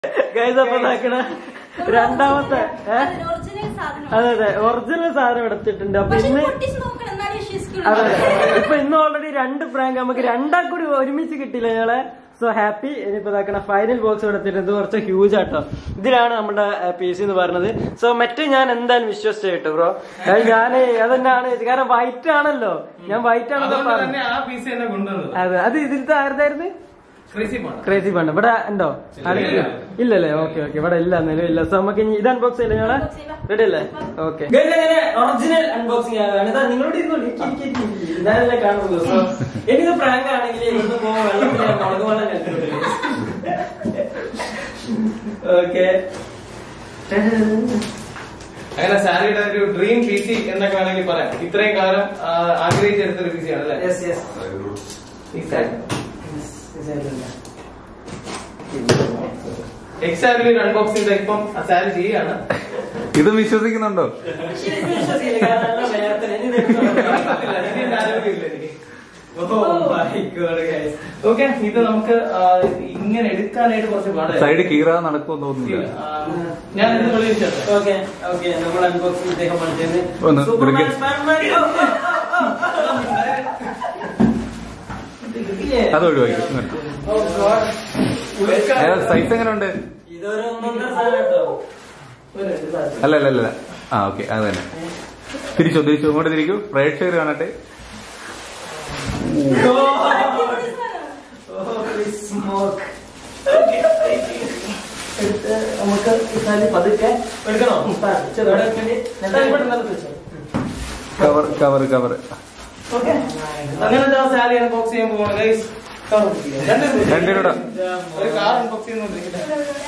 Guys അപ്പൊ നോക്കണ രണ്ടാമത്തെ ഏ? ഒറിജിനൽ സാധനം അതെ അതെ ഒറിജിനൽ സാധനം എടുത്തിട്ടുണ്ട് അപ്പൊ പക്ഷെ ഇന്ന് പൊട്ടിച്ച് നോക്കണം എന്നാലും വിശ്വസിക്കുള്ളൂ അതെ അതെ ഇപ്പൊ ഇന്ന് ഓൾറെഡി രണ്ട് പ്രാങ്ക് നമുക്ക് രണ്ടാം കൂടി ഒരുമിച്ച് കിട്ടിയില്ല ഞങ്ങളെ സോ ഹാപ്പി ഇനിയിപ്പോ ഇതാക്കണ ഫൈനൽ ബോക്സ് എടുത്തിട്ടുണ്ട് ഇത് കുറച്ച് ഹ്യൂജ് ആട്ടോ ഇതിലാണ് നമ്മുടെ പി സി എന്ന് പറയുന്നത് സോ മറ്റേ ഞാൻ എന്തായാലും വിശ്വസിച്ചു കേട്ടോ ബ്രോ ഞാൻ അതെന്നാണ് കാരണം വൈറ്റ് ആണല്ലോ ഞാൻ വൈറ്റ് ആണെന്ന് അതുകൊണ്ട് പറഞ്ഞു തന്നെ ആ പീസ് തന്നെ കൊണ്ടുവന്നത് അതെ അത് ഇതിലത്തെ ആരുതായിരുന്നു ക്രേസി പോണം ക്രേസി ഫണ്ട് ഇവിടെ ഉണ്ടോ ഇല്ല. ഇല്ലല്ലേ ഓക്കെ ഓക്കെ ഇവിടെ ഇല്ല നിലവില്ല സോ നമുക്ക് ഇനി ഇത് അൺബോക്സ് ചെയ്യില്ല ഞങ്ങളെ Unbox ചെയ്യാം. റെഡി അല്ലേ ഓക്കെ ഒറിജിനൽ അൺബോക്സിംഗ് ആണ് ഇതാ നിങ്ങളോട് ഇരുന്നോളി. ഇരിക്ക്, ഇരിക്ക്, ഇരിക്ക്, ഇരിക്ക്. ഞാനല്ലേ കാണുള്ളൂ സോ എനിക്കിത് പ്രാങ്ക് ആണെങ്കിൽ ഇവിടുന്ന് പോകുമ്പോൾ വെള്ളത്തിൽ ഞാൻ മുളക് വെള്ളം കണ്ടിട്ടുണ്ട് ഓക്കെ അങ്ങനെ സാരിയുടെ ഒരു ഡ്രീം പി സി എന്നൊക്കെ വേണമെങ്കിൽ പറയാം ഇത്രയും കാലം ആ, ആഗ്രഹിച്ചെടുത്തൊരു പി സി ആണ് അല്ലേ യെസ് യെസ് എക്സാക്ട്ലി ഒരു അൺബോക്സിംഗ് ഇപ്പം ആ സാരി ചെയ്യാണ് ഇതും വിശ്വസിക്കുന്നുണ്ടോ ഇതിന്റെ ആരോഗ്യമില്ല എനിക്ക് ഓക്കെ ഇത് നമുക്ക് ആ, ഇങ്ങനെ എടുക്കാനായിട്ട് കുറച്ച് പാടാണ് സൈഡ് കീറാതെ നടക്കുമെന്ന് തോന്നുന്നില്ല ഞാൻ ഇത് വിളിച്ചത് ഓക്കെ ഓക്കെ നമ്മൾ അൺബോക്സിംഗ് ഇദ്ദേഹം പഠിച്ചത് ഒന്ന് സൂപ്പർമാൻ ബ്രിഗേഡ്. സ്പൈഡർമാൻ അത് ഒഴിവാക്കി ഇങ്ങോട്ട്. ഏതാ സൈസ് എങ്ങനെ ഉണ്ട് ഇതൊരു ഒന്നൊന്നര സാധനം കേട്ടോ അല്ല അല്ല അല്ല ആ ഓക്കെ അത് തന്നെ തിരിച്ചോ തിരിച്ചോ ഇങ്ങോട്ട് തിരിക്കൂ പ്രേക്ഷകർ കാണട്ടെ സ്മോക്ക് നമുക്ക് ഇതായി പതുക്കെ എടുക്കണോ ചെറുവിടെ വെക്കണ്ടി കവർ കവർ കവർ ഓക്കെ അങ്ങനെ സാരി അൺബോക്സ് ചെയ്യാൻ പോവാണ് ഗൈസ് രണ്ടിനോടാ ഒരു കാർ അൺബോക്സ് ചെയ്യുന്നുണ്ട്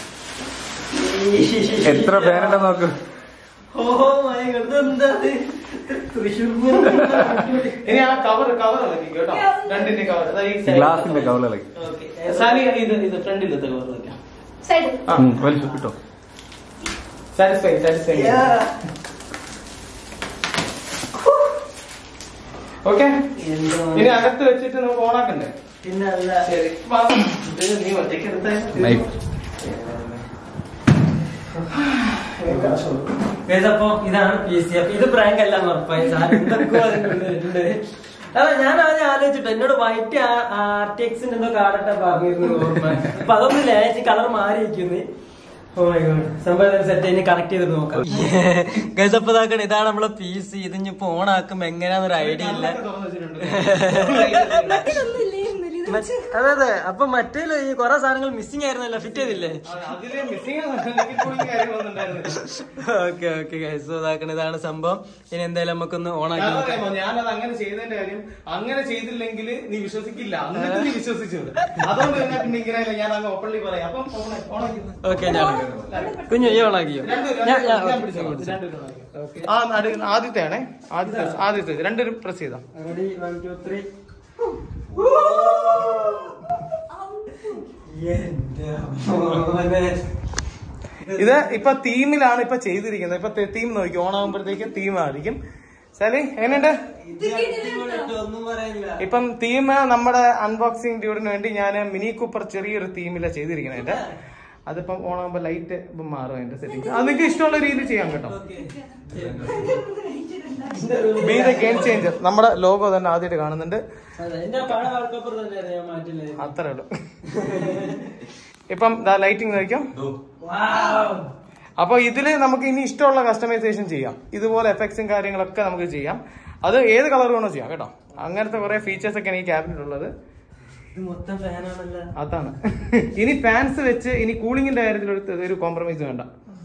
എത്ര ഫാനുണ്ടെന്ന് നോക്ക് ഓ മൈ ഗോഡ് ഇതെന്താ തൃശ്ശൂർ ഇനി ആ കവർ കവർ ഇളക്കി കേട്ടോ രണ്ടിന്റെ കവർ ഗ്ലാസിന്റെ കവർ ഇളക്കി സാരി ഇത് ഇത് ഫ്രണ്ടിലത്തെ കവർ വെക്കാം സൈഡ് ഉം, വലിച്ചു കിട്ടോ സാറ്റിസ്ഫൈ സാറ്റിസ്ഫൈ ഓക്കെ ഇനി അകത്ത് വെച്ചിട്ട് നമുക്ക് ഓണാക്കണ്ടേ പിന്നെ അല്ല ശരി വാ. ഇത് നീ ഒറ്റയ്ക്ക് എടുത്തേ നൈഫ് Guys, അപ്പൊ ഇതാണ് പി സി അപ്പൊ ഇത് പ്രാങ്ക് അല്ല ഉറപ്പായി സാർ എന്തൊക്കെയോ അതിനുള്ളിലുണ്ട് അല്ല ഞാൻ ആദ്യം ആലോചിച്ചിട്ട് എന്നോട് വൈറ്റ് ആർ ടി എക്സിന്റെ എന്തോ കാർഡൊക്കെ പറഞ്ഞിരുന്നു ഓർമ്മ അപ്പൊ അതൊന്നും ലേശ് കളർ മാറിയിരിക്കുന്നു ഓ മൈ ഗോഡ് സംഭവം സെറ്റ് ഇനി കണക്ട് ചെയ്തിട്ട് നോക്കാം ഗൈസ് അപ്പൊ ഇതാക്കണം ഇതാണ് നമ്മളെ പി സി ഇത് ഇനിയിപ്പോ ഓൺ ആക്കുമ്പോ എങ്ങനെയാന്നൊരു ഐഡിയ ഇല്ല തുറന്ന് വെച്ചിട്ടുണ്ട് മറ്റൊന്നുമില്ലേ ഇന്നലെ ഇത് മറ്റ്- അതെ അതെ അപ്പൊ മറ്റേല് ഈ കൊറേ സാധനങ്ങൾ മിസ്സിംഗ് ആയിരുന്നല്ലോ ഫിറ്റ് ചെയ്തില്ലേ അതില് മിസ്സിംഗ് കാര്യങ്ങളൊന്നും ഓക്കെ ഓക്കെ ഗൈസ് ഇതാക്കണം ഇതാണ് സംഭവം ഇനി എന്തായാലും നമുക്കൊന്ന് ഓൺ ആക്കി നോക്കാം ഞാനറിയാമോ ഞാനത് അങ്ങനെ ചെയ്തതിന്റെ കാര്യം അങ്ങനെ ചെയ്തില്ലെങ്കിൽ നീ വിശ്വസിക്കില്ല എന്നിട്ട് നീ വിശ്വസിച്ചത് അതുകൊണ്ട് തന്നെ പിന്നെ ഇങ്ങനെ ഞാൻ അങ്ങ് ഓപ്പൺലി പറയാം അപ്പം ഓണ- ഓണാക്കി. ഓക്കെ ഞാൻ കുഞ്ഞു ഈ ഓൺ ആക്കിയോ രണ്ടുപേരും- ഞാൻ ഞാൻ ഞാൻ പിടിച്ചോളാം. രണ്ടുപേരും ഓണാക്കി. ആ നടു- ആദ്യത്തെ ആണേ ആദ്യത്തെ ആദ്യത്തെ രണ്ടുപേരും പ്രസ് ചെയ്താ റെഡി വൺ ടു ത്രീ ഇത് ഇപ്പൊ തീമിലാണ് ഇപ്പൊ ചെയ്തിരിക്കുന്നത് ഇപ്പൊ തീം നോക്കി ഓണാകുമ്പോഴത്തേക്ക് തീം ആയിരിക്കും ശരി എങ്ങനെയുണ്ട് ഒന്നും പറയാനില്ല ഇപ്പം തീം നമ്മുടെ അൺബോക്സിംഗ് ഡ്യൂഡിന് വേണ്ടി ഞാൻ മിനി കൂപ്പർ ചെറിയൊരു തീമിലാണ് ചെയ്തിരിക്കുന്നത് അതിപ്പം ഓണാകുമ്പോ ലൈറ്റ് ഇപ്പം മാറും അതിന്റെ സെറ്റിംഗ് അത് നിങ്ങൾക്ക് ഇഷ്ടമുള്ള രീതിയിൽ ചെയ്യാം കേട്ടോ ബി ദ ഗെയിം ചേഞ്ചർ നമ്മുടെ ലോഗോ തന്നെ ആദ്യമായിട്ട് കാണുന്നുണ്ട് അതെ എന്റെ പഴയ വാൾപേപ്പർ തന്നെയാണ് ഞാൻ മാറ്റില്ലേ അത്രേ ഉള്ളൂ ഇപ്പം ലൈറ്റിംഗ് നോക്കാം അപ്പൊ ഇതില് നമുക്ക് ഇനി ഇഷ്ടമുള്ള കസ്റ്റമൈസേഷൻ ചെയ്യാം ഇതുപോലെ എഫക്ട്സും കാര്യങ്ങളൊക്കെ നമുക്ക് ചെയ്യാം അത് ഏത് കളർ വേണോ ചെയ്യാം കേട്ടോ അങ്ങനത്തെ കുറെ ഫീച്ചേഴ്സ് ഒക്കെയാണ് ഈ ക്യാബിനറ്റ് ഉള്ളത് ഇത് മൊത്തം ഫാനാണല്ലോ അതാണ് ഇനി ഫാൻസ് വെച്ച് ഇനി കൂളിംഗിന്റെ കാര്യത്തിൽ ഒരു ഒരു കോംപ്രമൈസ് വേണ്ട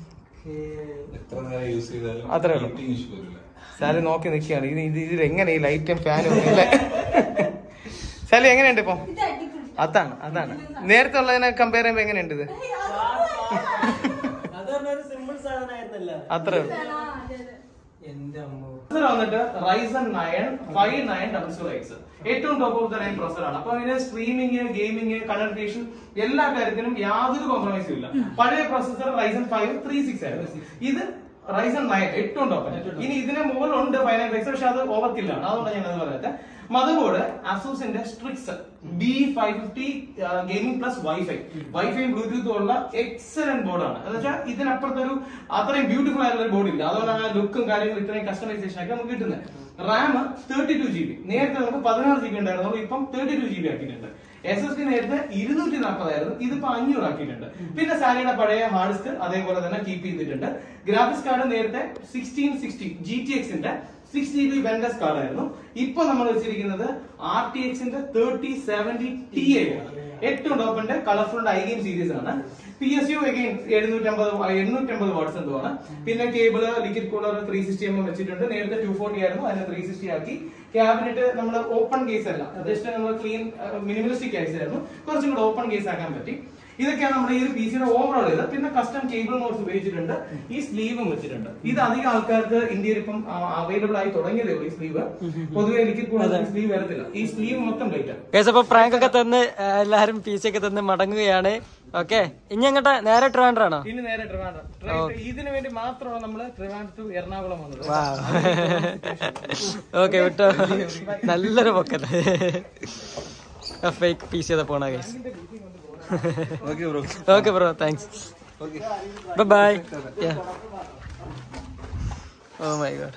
അത്രേ ഉള്ളൂ സാലി നോക്കി നിൽക്കുകയാണ് ഇത് ഇത് ഇതിൽ എങ്ങനെ ഈ ലൈറ്റും ഫാനും ഇല്ല സാലി എങ്ങനെയുണ്ട് ഇപ്പം ഇത് അടിപൊളി അതാണ് അതാണ് നേരത്തെ ഉള്ളതിനെ കമ്പയർ ചെയ്യുമ്പോ എങ്ങനെയുണ്ട് ഇത് അത് പറഞ്ഞൊരു സിമ്പിൾ സാധനമായിരുന്നല്ല അത്രേ ഉള്ളൂ ആ, അതെ, അതെ. എന്റെ അമ്മ ഇത് വന്നിട്ട് Ryzen nine five nine double zero X ഏറ്റവും top of the nine processor ആണ് അപ്പൊ ഇതിന് സ്ട്രീമിംഗ് ഗെയിമിംഗ് കണക്ടേഷൻ എല്ലാ കാര്യത്തിനും യാതൊരു കോംപ്രമൈസും ഇല്ല പഴയ processor Ryzen five three six ആയിരുന്നു ഇത് റൈസൺ നയൻ എട്ടുണ്ട് ഓപ്പൺ ഇനി ഇതിന് മുകളിലുണ്ട് ഫൈവ് നയൻ റൈസ് പക്ഷെ അത് ഓവർ കില്ലാണ് അതുകൊണ്ട് ഞാൻ അത് പറയാത്ത മദർബോർഡ് അസൂസിന്റെ Strix B five fifty gaming plus wifi വൈഫൈയും ബ്ലൂടൂത്തും ഉള്ള എക്സലന്റ് ബോർഡാണ് എന്ന് വെച്ചാൽ ഇതിനപ്പുറത്തൊരു അത്രയും ബ്യൂട്ടിഫുൾ ആയിട്ടുള്ള ഒരു ബോർഡ് ഇല്ല അതുകൊണ്ടാണ് ആ ലുക്കും കാര്യങ്ങളും ഇത്രയും കസ്റ്റമൈസേഷൻ ഒക്കെ നമുക്ക് കിട്ടുന്നത് RAM thirty two G B നേരത്തെ നമുക്ക് പതിനാറ് ജി ബി ഉണ്ടായിരുന്നുള്ളൂ ഇപ്പം തേർട്ടി ടു ജി ബി ആക്കിയിട്ടുണ്ട് എസ് എസ് ഡി നേരത്തെ ഇരുന്നൂറ്റി നാൽപ്പതായിരുന്നു ഇതിപ്പോ അഞ്ഞൂറ് ആക്കിയിട്ടുണ്ട് പിന്നെ സാരിയുടെ പഴയ ഹാർഡ് ഡിസ്ക് അതേപോലെ തന്നെ കീപ്പ് ചെയ്തിട്ടുണ്ട് ഗ്രാഫിക്സ് കാർഡ് നേരത്തെ സിക്സ്റ്റീൻ സിക്സ്റ്റി ജി ടി എക്സിന്റെ സിക്സ് ജി ബി വെൻഡസ് കാർഡ് ആയിരുന്നു ഇപ്പൊ നമ്മൾ വെച്ചിരിക്കുന്നത് ആർ ടി എക്സിന്റെ തേർട്ടി സെവന്റി ടി എ ആണ് ഏറ്റവും ടോപ്പിന്റെ കളർഫുൾ ഐ ഗെയിം സീരീസ് ആണ് പി എസ് യു അഗെയിൻ എഴുന്നൂറ്റമ്പത് എണ്ണൂറ്റമ്പത് വാട്ട്സ് എന്തുവാണ് പിന്നെ cable liquid cooler three sixty M വെച്ചിട്ടുണ്ട് നേരത്തെ ടു ഫോർട്ടി ആയിരുന്നു അതിനെ ത്രീ സിക്സ്റ്റി ആക്കി ക്യാബിനറ്റ് നമ്മൾ ഓപ്പൺ കേസ് അല്ല ജസ്റ്റ് നമ്മൾ ക്ലീൻ മിനിമലിസ്റ്റിക് കേസ് ആയിരുന്നു കുറച്ചും കൂടെ ഓപ്പൺ കേസ് ആക്കാൻ പറ്റി ഇതൊക്കെയാണ് നമ്മുടെ ഈ ഒരു പി സിയുടെ ഓവറോൾ ഇത് പിന്നെ കസ്റ്റം കേബിൾ നോട്ട്സ് ഉപയോഗിച്ചിട്ടുണ്ട് ഈ സ്ലീവും വെച്ചിട്ടുണ്ട് ഇത് അധികം ആൾക്കാർക്ക് ഇന്ത്യയിൽ ഇപ്പം അവൈലബിൾ ആയി തുടങ്ങിയതേ ഉള്ളൂ ഈ സ്ലീവ് പൊതുവെ ലിക്വിഡ് കൂളർ സ്ലീവ് വരത്തില്ല ഈ സ്ലീവ് മൊത്തം ലൈറ്റ് ആണ് ഗൈസ് അപ്പൊ പ്രാങ്ക് ഒക്കെ തന്ന് ആ, എല്ലാരും പി സി ഒക്കെ തന്ന് മടങ്ങുകയാണ് ഓക്കെ ഇനി അങ്ങോട്ട് നേരെ ട്രിവാൻഡ്രാണോ ഇനി നേരെ ട്രിവാൻഡ്രം ട്രെയിൻ- ഇതിനു വേണ്ടി മാത്രമാണ് നമ്മള് ട്രിവാൻഡ്രം ടു എറണാകുളം വന്നത് ഓക്കെ വിട്ടോ നല്ലൊരു പൊക്കത്ത് ഫേക്ക് പി സി പോണ guys okay bro okay bro thanks bye oh my god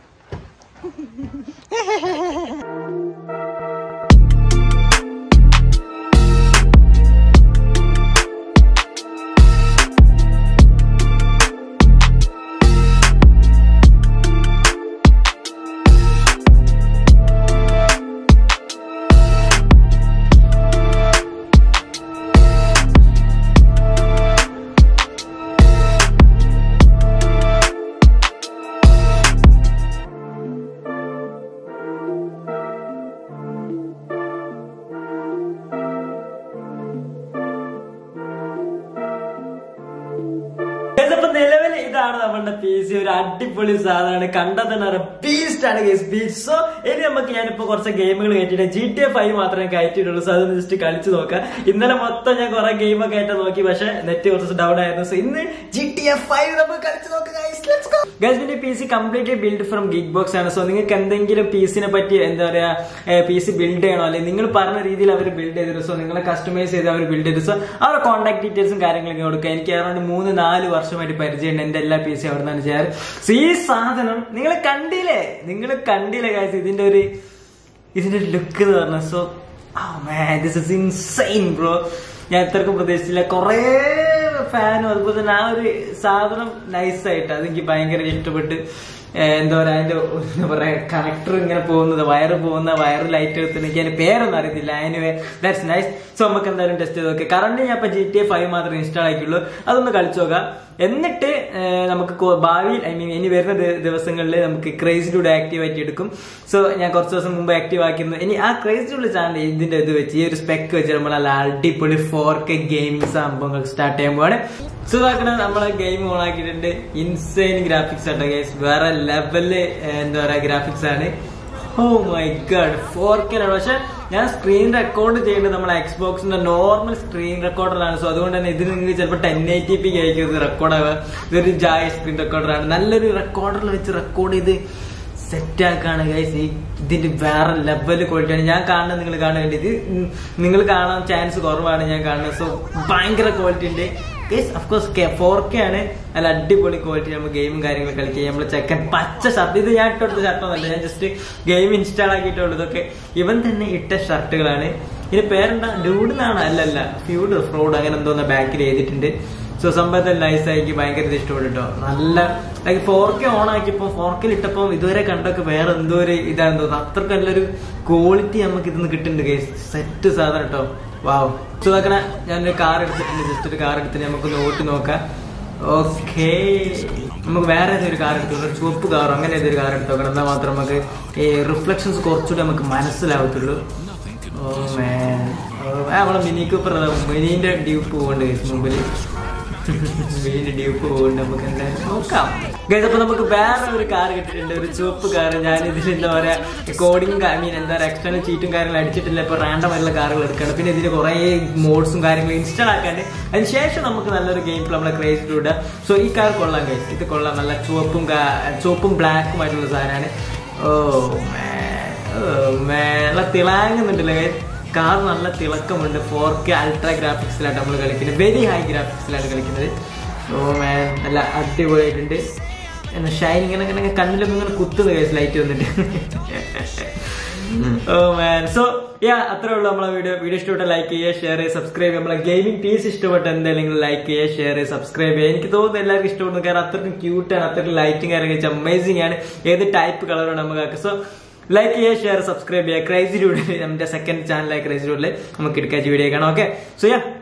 അപ്പൊ നിലവിൽ ഇതാണ് നമ്മളുടെ പി സി ഒരു അടിപൊളി സാധനമാണ് കണ്ടാൽ തന്നെ ബീസ്റ്റ് ആണ് ഗൈസ് ബീസ്റ്റ് സോ ഇനി നമുക്ക് ഞാനിപ്പോ കുറച്ച് ഗെയിമുകൾ കയറ്റിയിട്ട് ജി ടി എ ഫൈവ് മാത്രമേ കയറ്റിയിട്ടുള്ളൂ സോ അതൊന്ന് ജസ്റ്റ് കളിച്ചു നോക്കാം ഇന്നലെ മൊത്തം ഞാൻ കുറെ ഗെയിം ഒക്കെ ആയിട്ട് നോക്കി പക്ഷെ നെറ്റ് കുറച്ച് ഡൗൺ ആയിരുന്നു സോ ഇന്ന് ജി ടി എ ഫൈവ് നമുക്ക് കളിച്ചു നോക്കാം ഗൈസ് പിന്നെ P C completely build from gig box ആണ് സോ നിങ്ങൾക്ക് എന്തെങ്കിലും പി സിനെ പറ്റി എന്താ പറയാ പി സി ബിൽഡ് ചെയ്യണോ അല്ലെങ്കിൽ നിങ്ങൾ പറഞ്ഞ രീതിയിൽ അവർ ബിൽഡ് ചെയ്തിരുന്നു സോ നിങ്ങളെ കസ്റ്റമൈസ് ചെയ്ത് അവർ ബിൽഡ് ചെയ്തു സോ അവരുടെ കോൺടാക്ട് ഡീറ്റെയിൽസും കാര്യങ്ങളൊക്കെ കൊടുക്കുക എനിക്ക് അറൗണ്ട് മൂന്ന് നാല് വർഷമായിട്ട് പരിചയമുണ്ട് എന്റെ എല്ലാ പി സി അവിടെ നിന്നാണ് ചെയ്യാറ് സോ ഈ സാധനം നിങ്ങൾ കണ്ടില്ലേ നിങ്ങൾ കണ്ടില്ലേ ഗൈസ് ഇതിന്റെ ഒരു ഇതിന്റെ ഒരു ലുക്ക് എന്ന് പറഞ്ഞ so this is insane bro ഞാൻ ഇത്രക്കും പ്രതീക്ഷിച്ചില്ല കുറേ ഫാനും അതുപോലെ തന്നെ ആ ഒരു സാധനം നൈസായിട്ട് അതെനിക്ക് ഭയങ്കര ഇഷ്ടപ്പെട്ട് ഏഹ് എന്താ പറയാ അതിന്റെ എന്താ പറയാ കണക്ടർ ഇങ്ങനെ പോകുന്നത് വയറ് പോകുന്ന വയറ് ലൈറ്റ് എടുത്ത് എനിക്ക് അതിന്റെ പേരൊന്നും അറിയത്തില്ല അതിന് ദാറ്റ്സ് നൈസ് സോ നമുക്ക് എന്തായാലും ടെസ്റ്റ് ചെയ്ത് നോക്കാം കറണ്ട് ഞാൻ ഇപ്പൊ ജി ടി എ ഫൈവ് മാത്രമേ ഇൻസ്റ്റാൾ ആക്കിയുള്ളൂ അതൊന്ന് കളിച്ചു നോക്കാം എന്നിട്ട് ഏഹ് നമുക്ക് കൊ- ഭാവിയിൽ ഐ മീൻ ഇനി വരുന്ന ദി- ദിവസങ്ങളിൽ നമുക്ക് ക്രേസിലൂടെ ആക്റ്റീവ് ആക്കി എടുക്കും സോ ഞാൻ കുറച്ച് ദിവസം മുമ്പ് ആക്റ്റീവ് ആക്കിയിരുന്നു ഇനി ആ ക്രേസിലുള്ള ചാനൽ ഇതിന്റെ ഇത് വെച്ച് ഈ ഒരു സ്പെക്ക് വെച്ച് നമ്മൾ നല്ല അടിപൊളി ഫോർ കെ ഗെയിമിംഗ് സംഭവങ്ങൾ സ്റ്റാർട്ട് ചെയ്യാൻ പോവാണ് സോ ഇതാക്കണ നമ്മളെ ഗെയിം ഓൺ ആക്കിയിട്ടുണ്ട് ഇൻസൈൻ ഗ്രാഫിക്സ് ആണ് ഗൈസ് വേറെ ലെവല് എന്താ പറയാ ഗ്രാഫിക്സ് ആണ് oh my god four K ആണ് പക്ഷെ ഞാൻ സ്ക്രീൻ റെക്കോർഡ് ചെയ്യുന്നത് നമ്മളെ എക്സ്ബോക്സിന്റെ നോർമൽ സ്ക്രീൻ റെക്കോർഡറാണ് സോ അതുകൊണ്ട് തന്നെ ഇതിന് നിങ്ങൾക്ക് ചിലപ്പോൾ ടെൻ എയ്റ്റി പി ആയിരിക്കും ഇത് റെക്കോർഡ് ആവുക ഇതൊരു ജായ സ്ക്രീൻ റെക്കോർഡറാണ് നല്ലൊരു റെക്കോർഡറിൽ വെച്ച് റെക്കോർഡ് ചെയ്ത് സെറ്റ് ആക്കാണ് ഗൈസ് ഈ ഇതിന്റെ വേറെ ലെവൽ ക്വാളിറ്റിയാണ് ഞാൻ കാണുന്നത് നിങ്ങൾ കാണുന്നുണ്ട് ഇത് നിങ്ങൾ കാണാൻ ചാൻസ് കുറവാണ് ഞാൻ കാണുന്നത് സോ ഭയങ്കര ക്വാളിറ്റി ഉണ്ട് ഗൈസ് അഫ്കോഴ്സ് ഫോർ കെ ആണ് നല്ല അടിപൊളി ക്വാളിറ്റി നമ്മൾ ഗെയിമും കാര്യങ്ങളും കളിക്കുക നമ്മൾ ചെക്കൻ പച്ച ഷർട്ട് ഇത് ഞാൻ ഇട്ടെടുത്ത ഷർട്ടൊന്നല്ല ഞാൻ ജസ്റ്റ് ഗെയിം ഇൻസ്റ്റാൾ ആക്കിയിട്ടുള്ളൂ ഇതൊക്കെ ഇവൻ തന്നെ ഇട്ട ഷർട്ടുകളാണ് ഇതിന് പേരെന്താ ഡൂഡിനാണ് അല്ലല്ല ഫ്യൂഡ് ഫ്രോഡ് അങ്ങനെ എന്തോന്ന് ബാക്കിൽ എഴുതിയിട്ടുണ്ട് സോ സംഭവത്തിൽ നൈസ് ആക്കി ഭയങ്കര ഇത് ഇഷ്ടപ്പെട്ടു കേട്ടോ നല്ല ലൈക്ക് ഫോർ കെ ഓൺ ആക്കിയപ്പോ ഫോർ കെയിൽ ഇട്ടപ്പോ ഇതുവരെ കണ്ടൊക്കെ വേറെ എന്തോ ഒരു ഇതാണെന്ന് തോന്നുന്നു അത്രക്ക് നല്ലൊരു ക്വാളിറ്റി നമുക്ക് ഇതിന്ന് കിട്ടുന്നുണ്ട് കേസ് സെറ്റ് സാധനം കേട്ടോ വാവ് സോ നോക്കണ ഞാനൊരു കാർ എടുത്തിട്ടുണ്ട് ജസ്റ്റ് ഒരു കാർ എടുത്തിട്ട് നമുക്ക് ഓട്ടി നോക്കാം ഓക്കേ നമുക്ക് വേറെ ഏതൊരു കാർ എടുത്തു ഒരു ചുവപ്പ് കാറോ അങ്ങനെ ഏതൊരു കാർ എടുത്ത് നോക്കണം എന്നാൽ മാത്രം നമുക്ക് ഈ റിഫ്ലക്ഷൻസ് കുറച്ചുകൂടി നമുക്ക് മനസ്സിലാവത്തുള്ളൂ ഓ മേ നമ്മളെ മിനി കൂപ്പർ മിനിന്റെ ഡ്യൂപ്പ് പോകുന്നുണ്ട് guys മുമ്പിൽ വീണ്ടും ഡ്യൂപ്പ് പോകുന്നുണ്ട് നമുക്ക് എന്തായാലും നോക്കാം ഗൈസ് അപ്പൊ നമുക്ക് വേറെ ഒരു കാർ കിട്ടിയിട്ടുണ്ട് ഒരു ചുവപ്പ് കാർ ഞാൻ ഇതിൽ എന്താ പറയാ കോഡിങ് ഐ മീൻ എന്താ പറയുക എക്സ്റ്റേണൽ ചീറ്റും കാര്യങ്ങളും അടിച്ചിട്ടില്ല ഇപ്പൊ റാൻഡം ആയിട്ടുള്ള കാറുകൾ എടുക്കണം പിന്നെ ഇതിന് കുറെ മോഡ്സും കാര്യങ്ങളും ഇൻസ്റ്റാൾ ആക്കാണ്ട് അതിന് ശേഷം നമുക്ക് നല്ലൊരു ഗെയിം പ്ലേ നമ്മളെ ക്രേസ് ഇടുക സോ ഈ കാർ കൊള്ളാം ഗൈസ് ഇത് കൊള്ളാം നല്ല ചുവപ്പും കാ- ചുവപ്പും ബ്ലാക്കും ആയിട്ടുള്ള സാധനമാണ് ഓ man. ഓ man. നല്ല തിളങ്ങുന്നുണ്ടല്ലോ ഗൈസ് കാർ നല്ല തിളക്കമുണ്ട് ഫോർ കെ അൾട്രാ ഗ്രാഫിക്സിലാണ് നമ്മൾ കളിക്കുന്നത് വെരി ഹൈ ഗ്രാഫിക്സിലാണ് കളിക്കുന്നത് ഓ മാൻ നല്ല അടിപൊളിയായിട്ടുണ്ട് എന്നാ ഷൈൻ ഇങ്ങനെ ഇങ്ങനെ കണ്ണിലൊക്കെ ഇങ്ങനെ കുത്തുന്നു കേസ് ലൈറ്റ് വന്നിട്ട് ഓ മാൻ സോ യാ അത്രേ ഉള്ളൂ നമ്മളെ വീഡിയോ വീഡിയോ ഇഷ്ടപ്പെട്ട ലൈക്ക് ചെയ്യുക ഷെയർ ചെയ്യുക സബ്സ്ക്രൈബ് ചെയ്യുക നമ്മളെ ഗെയിമിംഗ് ടീസ് ഇഷ്ടപ്പെട്ട എന്തായാലും ലൈക്ക് ചെയ്യുക ഷെയർ ചെയ്യുക സബ്സ്ക്രൈബ് ചെയ്യുക എനിക്ക് തോന്നുന്നു എല്ലാവർക്കും ഇഷ്ടപ്പെടുന്നു കാരണം അത്രയ്ക്കും ക്യൂട്ടാണ് അത്രയ്ക്കും ലൈറ്റിംഗ് കാര്യങ്ങൾ അമേസിംഗ് ആണ് ഏത് ടൈപ്പ് കളറാണ് നമുക്ക് സോ ലൈക്ക് ചെയ്യുക ഷെയർ സബ്സ്ക്രൈബ് ചെയ്യുക ക്രൈസി ഡൂഡിൽ നമ്മുടെ സെക്കൻഡ് ചാനലായ ക്രൈസി ഡൂഡിൽ നമുക്ക് എടുക്കാച്ച വീഡിയോ കാണാം ഓക്കെ സോ യാ